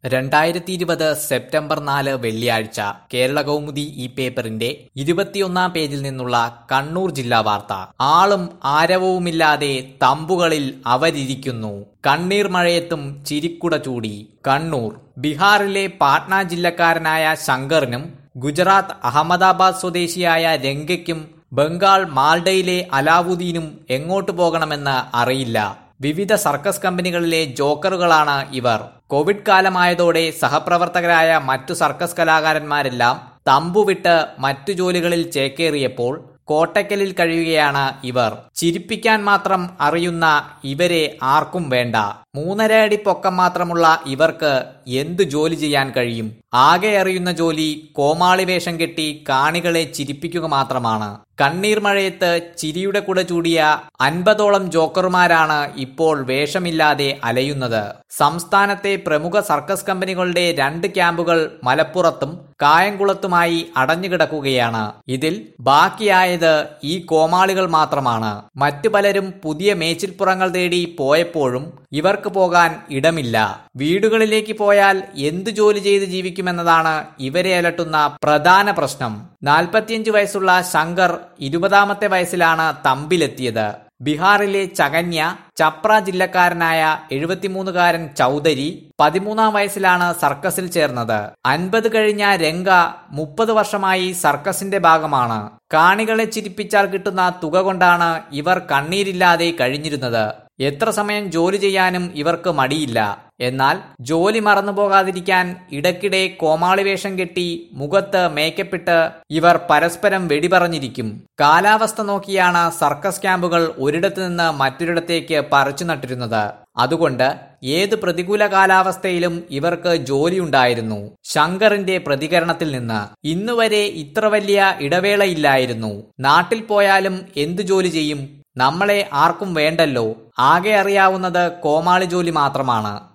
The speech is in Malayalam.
രണ്ടായിരത്തി ഇരുപത് സെപ്റ്റംബർ നാല് വെള്ളിയാഴ്ച കേരള കൗമുദി ഈ പേപ്പറിന്റെ ഇരുപത്തിയൊന്നാം പേജിൽ നിന്നുള്ള കണ്ണൂർ ജില്ലാ വാർത്ത ആളും ആരവവുമില്ലാതെ തമ്പുകളിൽ അവരിയ്ക്കുന്നു കണ്ണീർ മഴയത്തും ചിരിക്കുട ചൂടി കണ്ണൂർ ബീഹാറിലെ പാട്ന ജില്ലക്കാരനായ ശങ്കറിനും ഗുജറാത്ത് അഹമ്മദാബാദ് സ്വദേശിയായ രംഗയ്ക്കും ബംഗാൾ മാൽഡയിലെ അലാവുദ്ദീനും എങ്ങോട്ട് പോകണമെന്ന് അറിയില്ല വിവിധ സർക്കസ് കമ്പനികളിലെ ജോക്കറുകളാണ് ഇവർ കോവിഡ് കാലമായതോടെ സഹപ്രവർത്തകരായ മറ്റു സർക്കസ് കലാകാരന്മാരെല്ലാം തമ്പുവിട്ട് മറ്റു ജോലികളിൽ ചേക്കേറിയപ്പോൾ കോട്ടയ്ക്കലിൽ കഴിയുകയാണ് ഇവർ ചിരിപ്പിക്കാൻ മാത്രം അറിയുന്ന ഇവരെ ആർക്കും വേണ്ട മൂന്നര അടി പൊക്കം മാത്രമുള്ള ഇവർക്ക് എന്തു ജോലി ചെയ്യാൻ കഴിയും ആകെ അറിയുന്ന ജോലി കോമാളി വേഷം കെട്ടി കാണികളെ ചിരിപ്പിക്കുക മാത്രമാണ് കണ്ണീർ മഴയത്ത് ചിരിയുടെ കുട ചൂടിയ അൻപതോളം ജോക്കർമാരാണ് ഇപ്പോൾ വേഷമില്ലാതെ അലയുന്നത് സംസ്ഥാനത്തെ പ്രമുഖ സർക്കസ് കമ്പനികളുടെ രണ്ട് ക്യാമ്പുകൾ മലപ്പുറത്തും കായംകുളത്തുമായി അടഞ്ഞുകിടക്കുകയാണ് ഇതിൽ ബാക്കിയായത് ഈ കോമാളികൾ മാത്രമാണ് മറ്റു പലരും പുതിയ മേച്ചിൽപ്പുറങ്ങൾ തേടി പോയപ്പോഴും ഇവർക്ക് പോകാൻ ഇടമില്ല വീടുകളിലേക്ക് പോയാൽ എന്തു ജോലി ചെയ്ത് ജീവിക്കുമെന്നതാണ് ഇവരെ അലട്ടുന്ന പ്രധാന പ്രശ്നം നാൽപ്പത്തിയഞ്ച് വയസ്സുള്ള ശങ്കർ ഇരുപതാമത്തെ വയസ്സിലാണ് തമ്പിലെത്തിയത് ബീഹാറിലെ ചകന്യ ചപ്ര ജില്ലക്കാരനായ എഴുപത്തിമൂന്നുകാരൻ ചൗധരി പതിമൂന്നാം വയസ്സിലാണ് സർക്കസിൽ ചേർന്നത് അൻപത് കഴിഞ്ഞ രംഗ മുപ്പത് വർഷമായി സർക്കസിന്റെ ഭാഗമാണ് കാണികളെ ചിരിപ്പിച്ചാൽ കിട്ടുന്ന തുക കൊണ്ടാണ് ഇവർ കണ്ണീരില്ലാതെ കഴിഞ്ഞിരുന്നത് എത്ര സമയം ജോലി ചെയ്യാനും ഇവർക്ക് മടിയില്ല എന്നാൽ ജോലി മറന്നു പോകാതിരിക്കാൻ ഇടയ്ക്കിടെ കോമാളി വേഷം കെട്ടി മുഖത്ത് മേക്കപ്പിട്ട് ഇവർ പരസ്പരം വെടിപറഞ്ഞിരിക്കും കാലാവസ്ഥ നോക്കിയാണ് സർക്കസ് ക്യാമ്പുകൾ ഒരിടത്തു നിന്ന് മറ്റൊരിടത്തേക്ക് പറിച്ചു നട്ടിരുന്നത് അതുകൊണ്ട് ഏത് പ്രതികൂല കാലാവസ്ഥയിലും ഇവർക്ക് ജോലിയുണ്ടായിരുന്നു ശങ്കറിന്റെ പ്രതികരണത്തിൽ നിന്ന് ഇന്നുവരെ ഇത്ര വലിയ ഇടവേളയില്ലായിരുന്നു നാട്ടിൽ പോയാലും എന്തു ജോലി ചെയ്യും നമ്മളെ ആർക്കും വേണ്ടല്ലോ ആകെ അറിയാവുന്നത് കോമാളി ജോലി മാത്രമാണ്